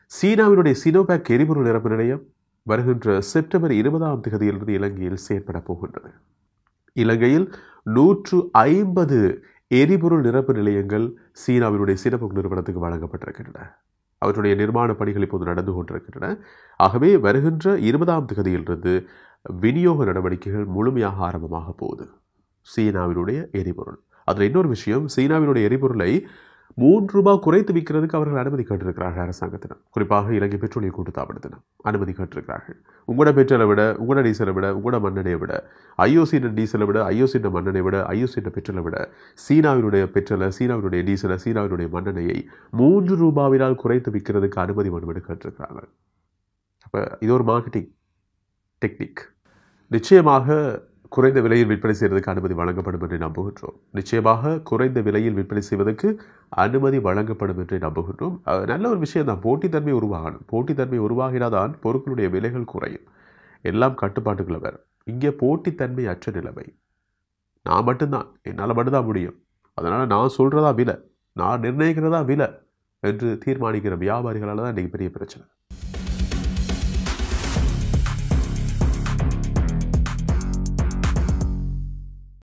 சீனாவினுடைய சினோபேக் எரிபொருள் நிரப்பு நிலையம் வருகின்ற செப்டம்பர் இருபதாம் தேதியிலிருந்து இலங்கையில் செயற்பட போகின்றது இலங்கையில் நூற்று ஐம்பது எரிபொருள் நிரப்பு நிலையங்கள் சீனாவினுடைய சினபோக் நிறுவனத்துக்கு வழங்கப்பட்டிருக்கின்றன அவற்றுடைய நிர்மாண பணிகள் இப்போது நடந்து கொண்டிருக்கின்றன ஆகவே வருகின்ற இருபதாம் தேதியிலிருந்து விநியோக நடவடிக்கைகள் முழுமையாக ஆரம்பமாக போகுது சீனாவினுடைய எரிபொருள் அதில் இன்னொரு விஷயம் சீனாவினுடைய எரிபொருளை மூன்று ரூபாய் குறைத்து விற்கிறதுக்கு அவர்கள் அனுமதி கேட்டிருக்கிறார்கள் அரசாங்கத்திடம் குறிப்பாக இலங்கை பெட்ரோலிய கூட்டுத்தாபனத்திடம் அனுமதி கேட்டிருக்கிறார்கள் உங்களோட பெட்ரோலை விட உங்களோட டீசலை விட உங்களோட மண்ணெண்ணெயை விட ஐஓசியின் டீசலை விட ஐஓசியின் மண்ணெண்ணை விட ஐஓசியின் பெட்ரோலை விட சீனாவினுடைய பெட்ரோலை சீனாவினுடைய டீசலை சீனாவினுடைய மண்ணெண்ணெயை மூன்று ரூபாவினால் குறைத்து விற்கிறதுக்கு அனுமதி மனுவிட கேட்டிருக்கிறாங்க அப்போ இது ஒரு மார்க்கெட்டிங் டெக்னிக் நிச்சயமாக குறைந்த விலையில் விற்பனை செய்வதற்கு அனுமதி வழங்கப்படும் என்று நம்புகின்றோம் நிச்சயமாக குறைந்த விலையில் விற்பனை செய்வதற்கு அனுமதி வழங்கப்படும் என்று நம்புகின்றோம் அஹ் நல்ல ஒரு விஷயம் தான் போட்டித்தன்மை உருவாகணும் போட்டித்தன்மை உருவாகினாதான் பொருட்களுடைய விலைகள் குறையும் எல்லாம் கட்டுப்பாட்டுக்குள்ள வரும் இங்கே போட்டித்தன்மை அற்ற நிலைமை நான் மட்டும்தான் என்னால் மட்டும்தான் முடியும் அதனால் நான் சொல்கிறதா விலை நான் நிர்ணயிக்கிறதா விலை என்று தீர்மானிக்கிற வியாபாரிகளால் தான் இன்றைக்கி பெரிய பிரச்சனை